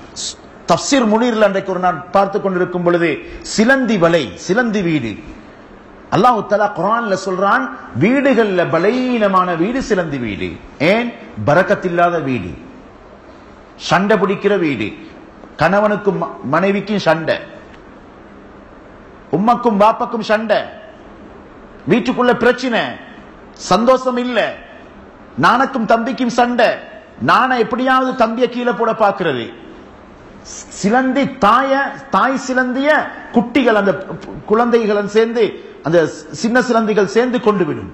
தப்சீர் முனீர்ல அன்றைக்கு ஒரு நான் பார்த்து கொண்டிருக்கும் பொழுது சிலந்தி வலை சிலந்தி வீடு அல்லாஹு தலா குரான்ல சொல்றான் வீடுகள்ல பலவீனமான வீடு சிலந்தி வீடு ஏன் பரக்கத்தில்லாத வீடு சண்டை பிடிக்கிற வீடு கணவனுக்கும் ம- மனைவிக்கும் சண்டை உம்மக்கும் பாப்பக்கும் சண்டை வீட்டுக்குள்ள பிரச்சனை சந்தோஷம் இல்ல நானக்கும் தம்பிக்கும் சண்டை நான எப்படியாவது தம்பிய கீழே போட பாக்குறது சிலந்தி தாய தாய் சிலந்திய குட்டிகள் அந்த குழந்தைகளும் சேர்ந்து அந்த சின்ன சிலந்திகள் சேர்ந்து கொண்டு விடும்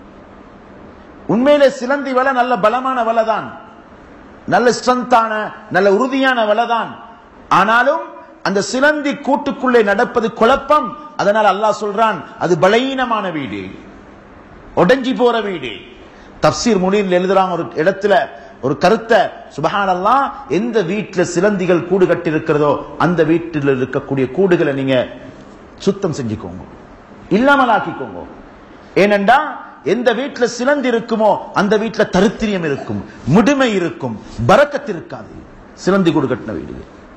உண்மையிலே சிலந்தி வலை நல்ல பலமான வலை தான் நல்ல ஸ்ட்ரென்த்தான நல்ல உறுதியான வலை தான் ஆனாலும் அந்த சிலந்தி கூட்டுக்குள்ளே நடப்பது குழப்பம் அதனால் அல்லாஹ் சொல்றான் அது பலவீனமான வீடு உடைஞ்சி போற வீடு தப்சீர் முனியில் எழுதுறாங்க ஒரு இடத்துல ஒரு கருத்தை சுபஹானல்லாஹ் எந்த வீட்டுல சிலந்திகள் கூடு கட்டி இருக்கிறதோ அந்த வீட்டில் இருக்கக்கூடிய கூடுகளை நீங்க சுத்தம் செஞ்சுக்கோங்க இல்லாமல் ஆக்கிக்கோங்க ஏனென்றா எந்த வீட்டுல சிலந்தி இருக்குமோ அந்த வீட்டுல தரித்திரியம் இருக்கும் முடுமை இருக்கும் பரக்கத்து இருக்காது சிலந்தி கூடு கட்டின வீடு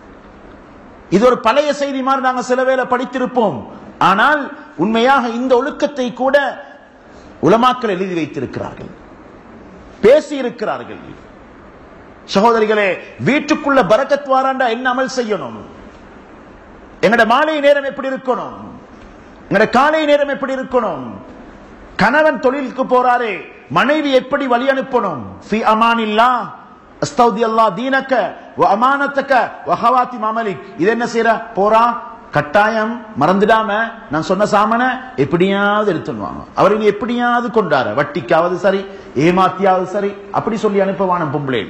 இது ஒரு பழைய செய்தி மாதிரி நாங்க சில வேளை படித்திருப்போம் ஆனால் உண்மையாக இந்த ஒழுக்கத்தை கூட உலமாக்கள் எழுதி வைத்திருக்கிறார்கள் பேசி இருக்கிறார்கள் சகோதரிகளே வீட்டுக்குள்ள பரக்கத் வாராண்டா என்ன அமல் செய்யணும் எங்கட மாலை நேரம் எப்படி இருக்கணும் எங்கட காலை நேரம் எப்படி இருக்கணும் கணவன் தொழிலுக்கு போறாரே மனைவி எப்படி வழி அனுப்பணும் ஃபி அமானில்லா அஸ்தௌதி அல்லா தீனக்க வ அமானத்தக்க வஹவாத்தி மாமலிக் இது என்ன செய்யற போறா கட்டாயம் மறந்துடாம நான் சொன்ன சாமனை எப்படியாவது எடுத்துடுவாங்க அவர் இனி எப்படியாவது கொண்டார வட்டிக்காவது சரி ஏமாத்தியாவது சரி அப்படி சொல்லி அனுப்புவான பொம்பளை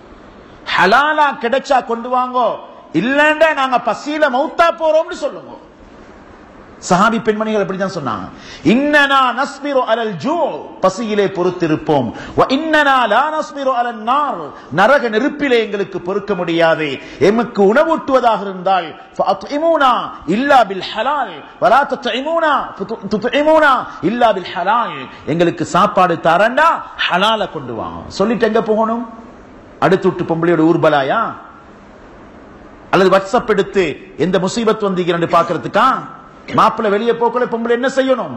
ஹலாலா கிடைச்சா கொண்டு வாங்கோ இல்லண்டா நாங்க பசியில மௌத்தா போறோம்னு சொல்லுங்க சஹாபி பெண்மணிகள் அப்படிதான் சொன்னாங்க இன்னனா நஸ்பிரு அலல் ஜூ பசியிலே பொறுத்திருப்போம் வ இன்னனா லா நஸ்பிரு அலன் நார் நரக நெருப்பிலே எங்களுக்கு பொறுக்க முடியாது எமக்கு உணவூட்டுவதாக இருந்தால் ஃபஅத்இமூனா இல்லா பில் ஹலால் வலா தத்இமூனா துத்இமூனா இல்லா பில் ஹலால் எங்களுக்கு சாப்பாடு தரண்டா ஹலால கொண்டு வாங்க சொல்லிட்டு எங்க போகணும் அடுத்து விட்டு பொம்பளையோட ஊர்பலாயா அல்லது வாட்ஸ்அப் எடுத்து எந்த முசீபத் வந்தீங்க பாக்குறதுக்கா மாப்பிள்ளை வெளியே போக்கல பொம்பளை என்ன செய்யணும்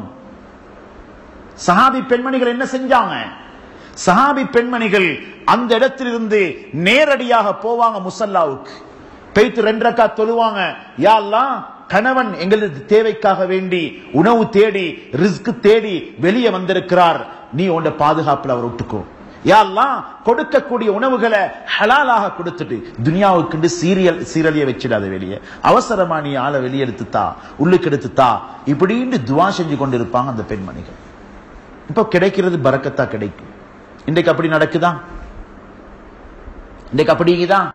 சஹாபி பெண்மணிகள் என்ன செஞ்சாங்க சஹாபி பெண்மணிகள் அந்த இடத்திலிருந்து நேரடியாக போவாங்க முசல்லாவுக்கு போயிட்டு ரெண்டு ரக்கா தொழுவாங்க யா அல்லாஹ் கணவன் எங்களது தேவைக்காக வேண்டி உணவு தேடி ரிஸ்க் தேடி வெளியே வந்திருக்கிறார் நீ உன்ட பாதுகாப்புல அவர் விட்டுக்கோ யா அல்லாஹ் கொடுக்கக்கூடிய உணவுகளை ஹலாலாக கொடுத்துட்டு துனியாவுக்கு சீரியல் சீரலிய வச்சிடாத வெளியே அவசரமா நீ ஆளை வெளியெடுத்துத்தா உள்ளுக்கு எடுத்துத்தா இப்படின்னு துவா செஞ்சு கொண்டிருப்பாங்க அந்த பெண்மணிகள் இப்போ கிடைக்கிறது பறக்கத்தா கிடைக்கும் இன்றைக்கு அப்படி நடக்குதா இன்றைக்கு அப்படிங்குதா